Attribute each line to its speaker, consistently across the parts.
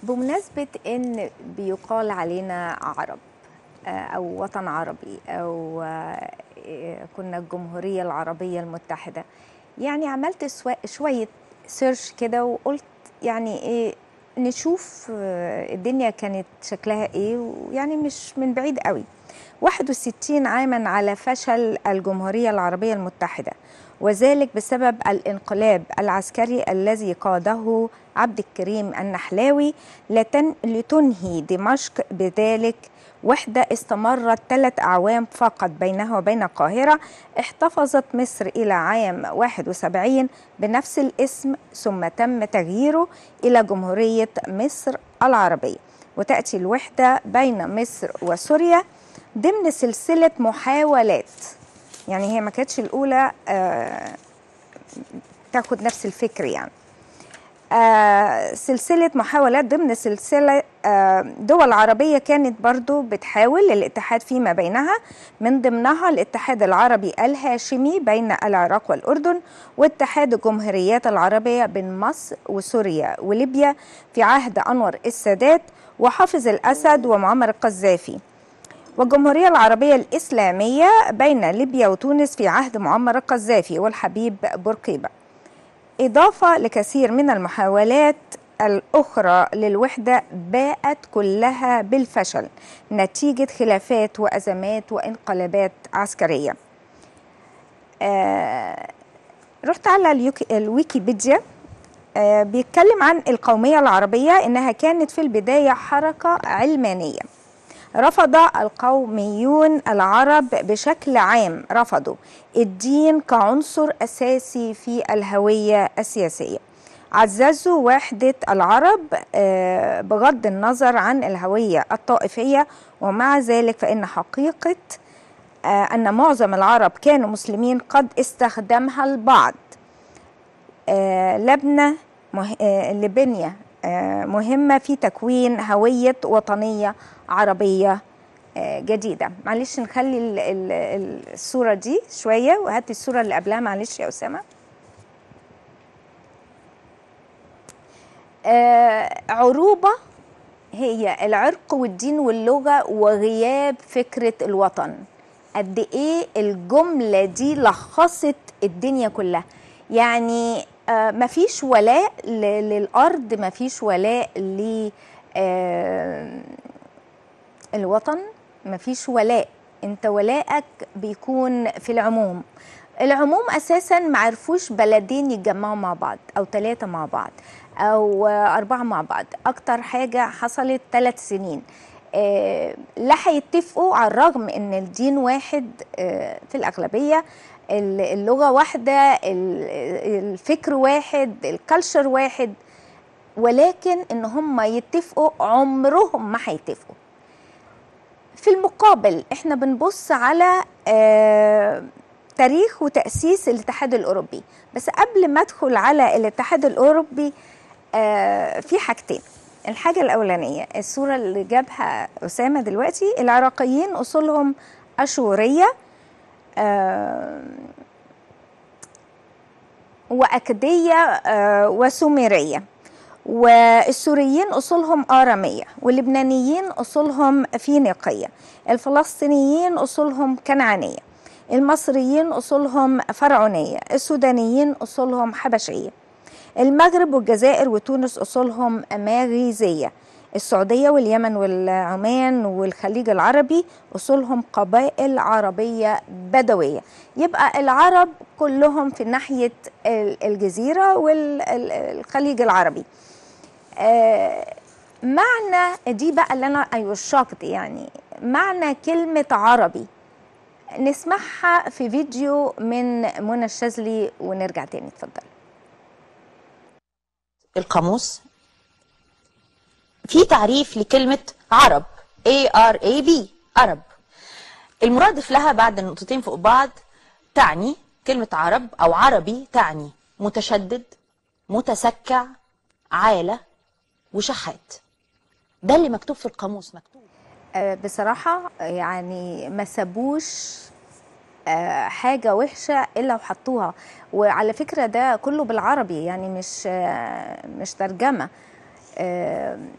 Speaker 1: بمناسبة إن بيقال علينا عرب آه، أو وطن عربي أو آه، إيه، كنا الجمهورية العربية المتحدة يعني عملت سوا- شوية سيرش كده وقلت يعني إيه نشوف آه، الدنيا كانت شكلها إيه ويعني مش من بعيد قوي 61 عاما على فشل الجمهورية العربية المتحدة وذلك بسبب الانقلاب العسكري الذي قاده عبد الكريم النحلاوي لتن- لتنهي دمشق بذلك وحدة استمرت ثلاث أعوام فقط بينها وبين القاهرة احتفظت مصر إلى عام 71 بنفس الاسم ثم تم تغييره إلى جمهورية مصر العربية وتأتي الوحدة بين مصر وسوريا ضمن سلسلة محاولات يعني هي ما كانتش الأولى آه، تاخد نفس الفكر يعني آه، سلسلة محاولات ضمن سلسلة آه، دول عربية كانت برضو بتحاول الاتحاد فيما بينها من ضمنها الاتحاد العربي الهاشمي بين العراق والأردن واتحاد الجمهوريات العربية بين مصر وسوريا وليبيا في عهد أنور السادات وحافظ الأسد ومعمر القذافي والجمهورية العربية الإسلامية بين ليبيا وتونس في عهد معمر القذافي والحبيب بورقيبة إضافة لكثير من المحاولات الأخرى للوحدة باءت كلها بالفشل نتيجة خلافات وأزمات وانقلابات عسكرية آه رحت على اليوك- الويكيبيديا آه بيتكلم عن القومية العربية إنها كانت في البداية حركة علمانية رفض القوميون العرب بشكل عام رفضوا الدين كعنصر اساسي في الهويه السياسيه عززوا وحده العرب آه، بغض النظر عن الهويه الطائفيه ومع ذلك فان حقيقه آه، ان معظم العرب كانوا مسلمين قد استخدمها البعض آه، لبنه مه... آه، لبنيه آه، مهمه في تكوين هويه وطنيه عربيه آه، جديده معلش نخلي ال- ال- ال- الصوره دي شويه وهاتي الصوره اللي قبلها معلش يا اسامه آه، عروبه هي العرق والدين واللغه وغياب فكره الوطن قد ايه الجمله دي لخصت الدنيا كلها يعني آه، مفيش ولاء ل- للارض مفيش ولاء ل آه، الوطن مفيش ولاء انت ولائك بيكون في العموم العموم اساسا ما عرفوش بلدين يتجمعوا مع بعض او ثلاثه مع بعض او آه، اربعه مع بعض اكتر حاجه حصلت ثلاث سنين آه، لا هيتفقوا على الرغم ان الدين واحد آه، في الاغلبيه ال- اللغه واحده ال- الفكر واحد الكالتشر واحد ولكن ان هم يتفقوا عمرهم ما هيتفقوا في المقابل احنا بنبص على آه تاريخ وتأسيس الاتحاد الأوروبي بس قبل ما أدخل على الاتحاد الأوروبي آه في حاجتين الحاجة الأولانية الصورة اللي جابها أسامة دلوقتي العراقيين أصولهم أشورية آه وأكدية آه وسومرية والسوريين أصولهم آرامية واللبنانيين أصولهم فينيقية الفلسطينيين أصولهم كنعانية المصريين أصولهم فرعونية السودانيين أصولهم حبشية المغرب والجزائر وتونس أصولهم ماغيزية السعودية واليمن والعمان والخليج العربي أصولهم قبائل عربية بدوية يبقى العرب كلهم في ناحية ال- الجزيرة والخليج العربي آه، معنى دي بقى اللي انا ايوه شاكت يعني معنى كلمة عربي نسمعها في فيديو من منى الشاذلي ونرجع تاني اتفضل
Speaker 2: القاموس في تعريف لكلمة عرب A R A B عرب المرادف لها بعد النقطتين فوق بعض تعني كلمة عرب أو عربي تعني متشدد متسكع عالة وشحات ده اللي مكتوب في القاموس مكتوب
Speaker 1: آه، بصراحة يعني ما سابوش آه، حاجة وحشة إلا وحطوها وعلى فكرة ده كله بالعربي يعني مش آه، مش ترجمة آه،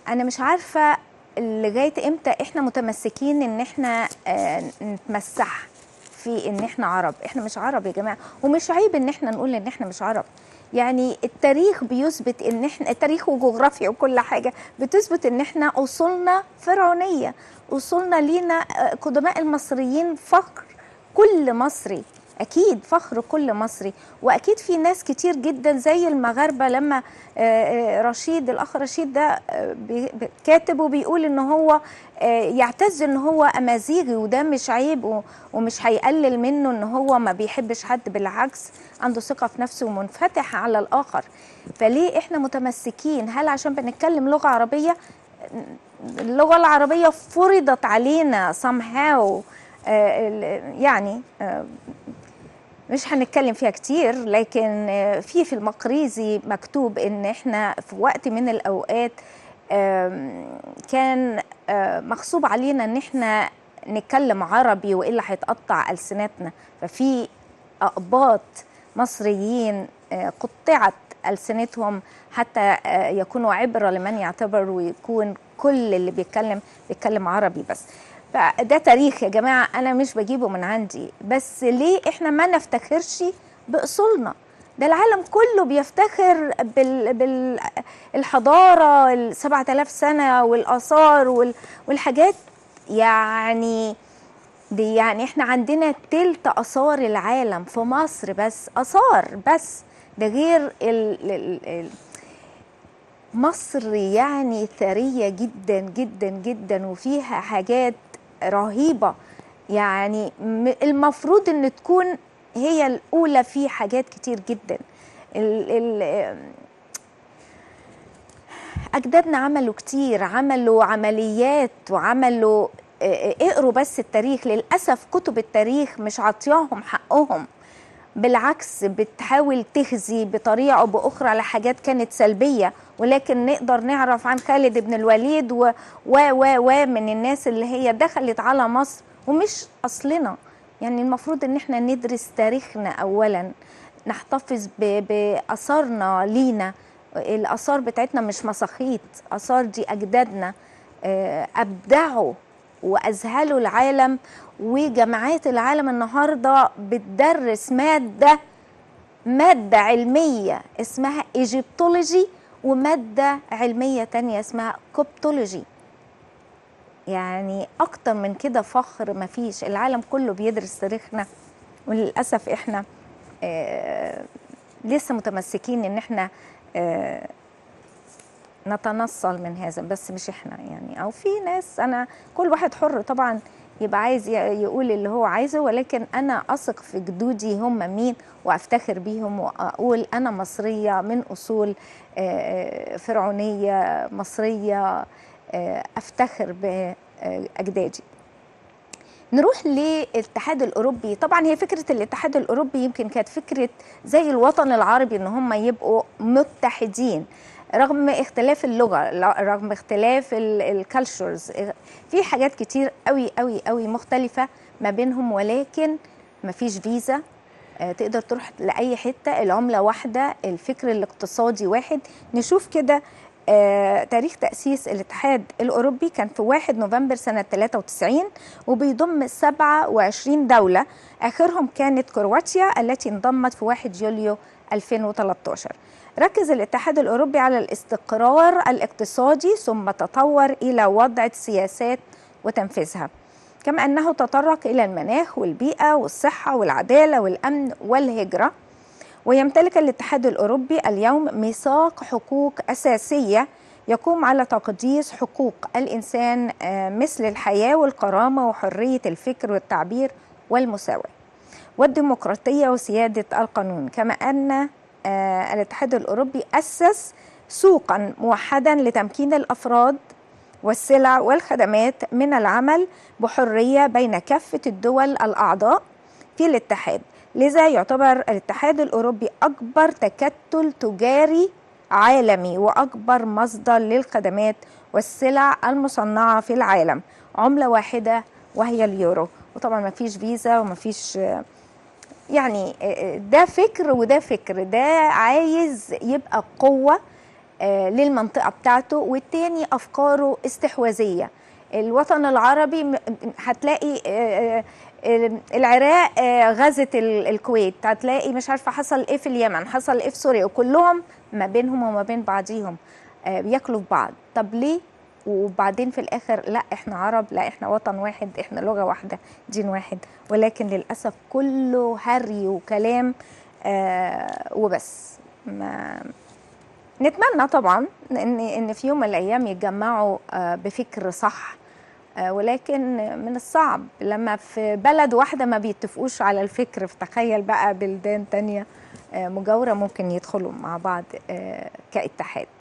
Speaker 1: انا مش عارفه لغايه امتى احنا متمسكين ان احنا آه، نتمسح في ان احنا عرب احنا مش عرب يا جماعه ومش عيب ان احنا نقول ان احنا مش عرب يعني التاريخ بيثبت ان احنا التاريخ وجغرافيا وكل حاجه بتثبت ان احنا اصولنا فرعونيه اصولنا لينا آه، قدماء المصريين فخر كل مصري اكيد فخر كل مصري واكيد في ناس كتير جدا زي المغاربه لما آه، آه، رشيد الاخ رشيد ده آه، بي- بي- كاتب وبيقول ان هو آه، يعتز ان هو امازيغي وده مش عيب و- ومش هيقلل منه ان هو ما بيحبش حد بالعكس عنده ثقه في نفسه ومنفتح على الاخر فليه احنا متمسكين هل عشان بنتكلم لغه عربيه اللغه العربيه فرضت علينا somehow آه، ال- يعني آه، مش هنتكلم فيها كتير لكن آه، في في المقريزي مكتوب ان احنا في وقت من الاوقات آم، كان آه، مغصوب علينا ان احنا نتكلم عربي والا هيتقطع السنتنا ففي اقباط مصريين آه، قطعت السنتهم حتى آه، يكونوا عبره لمن يعتبر ويكون كل اللي بيتكلم بيتكلم عربي بس فده تاريخ يا جماعه انا مش بجيبه من عندي بس ليه احنا ما نفتخرش باصولنا ده العالم كله بيفتخر بال بالحضاره ال 7000 سنه والاثار وال والحاجات يعني دي يعني احنا عندنا تلت اثار العالم في مصر بس اثار بس ده غير ال ال ال مصر يعني ثريه جدا جدا جدا وفيها حاجات رهيبه يعني م- المفروض ان تكون هي الاولى في حاجات كتير جدا ال ال اجدادنا عملوا كتير عملوا عمليات وعملوا اه، اه، اقروا بس التاريخ للاسف كتب التاريخ مش عاطياهم حقهم بالعكس بتحاول تخزي بطريقه او باخرى على حاجات كانت سلبيه ولكن نقدر نعرف عن خالد بن الوليد و و و, و من الناس اللي هي دخلت على مصر ومش اصلنا يعني المفروض ان احنا ندرس تاريخنا اولا نحتفظ ب- باثارنا لينا الاثار بتاعتنا مش مساخيط اثار دي اجدادنا آه، ابدعوا واذهلوا العالم وجامعات العالم النهارده بتدرس ماده ماده علميه اسمها ايجيبتولوجي وماده علميه تانية اسمها كوبتولوجي يعني اكتر من كده فخر مفيش العالم كله بيدرس تاريخنا وللاسف احنا آه لسه متمسكين ان احنا آه نتنصل من هذا بس مش احنا يعني او في ناس انا كل واحد حر طبعا يبقى عايز ي- يقول اللي هو عايزه ولكن انا اثق في جدودي هم مين وافتخر بيهم واقول انا مصريه من اصول آه، فرعونيه مصريه آه، افتخر باجدادي نروح للاتحاد الاوروبي طبعا هي فكره الاتحاد الاوروبي يمكن كانت فكره زي الوطن العربي ان هم يبقوا متحدين رغم اختلاف اللغه لا- رغم اختلاف الكالتشرز في حاجات كتير قوي قوي قوي مختلفه ما بينهم ولكن ما فيش فيزا آه، تقدر تروح لاي حته العمله واحده الفكر الاقتصادي واحد نشوف كده آه، تاريخ تأسيس الاتحاد الأوروبي كان في 1 نوفمبر سنة 93 وبيضم 27 دولة آخرهم كانت كرواتيا التي انضمت في 1 يوليو 2013 ركز الاتحاد الأوروبي على الاستقرار الاقتصادي ثم تطور إلى وضع سياسات وتنفيذها كما أنه تطرق إلى المناخ والبيئة والصحة والعدالة والأمن والهجرة ويمتلك الاتحاد الأوروبي اليوم ميثاق حقوق أساسية يقوم على تقديس حقوق الإنسان آه، مثل الحياة والكرامة وحرية الفكر والتعبير والمساواة والديمقراطية وسيادة القانون كما أن آه، الاتحاد الأوروبي أسس سوقا موحدا لتمكين الأفراد والسلع والخدمات من العمل بحرية بين كافة الدول الأعضاء في الاتحاد لذا يعتبر الاتحاد الأوروبي أكبر تكتل تجاري عالمي وأكبر مصدر للخدمات والسلع المصنعة في العالم عملة واحدة وهي اليورو وطبعا ما فيش فيزا وما فيش يعني ده فكر وده فكر ده عايز يبقى قوة آه، للمنطقة بتاعته والتاني أفكاره استحواذية الوطن العربي م- م- هتلاقي آه، آه، العراق آه، غزت ال- الكويت هتلاقي مش عارفة حصل ايه في اليمن حصل ايه في سوريا وكلهم ما بينهم وما بين بعضيهم آه، بياكلوا في بعض طب ليه وبعدين في الاخر لا احنا عرب لا احنا وطن واحد احنا لغه واحده دين واحد ولكن للاسف كله هري وكلام آه وبس ما نتمنى طبعا ان ان في يوم من الايام يتجمعوا آه بفكر صح آه ولكن من الصعب لما في بلد واحده ما بيتفقوش على الفكر فتخيل بقى بلدان تانية آه مجاوره ممكن يدخلوا مع بعض آه كاتحاد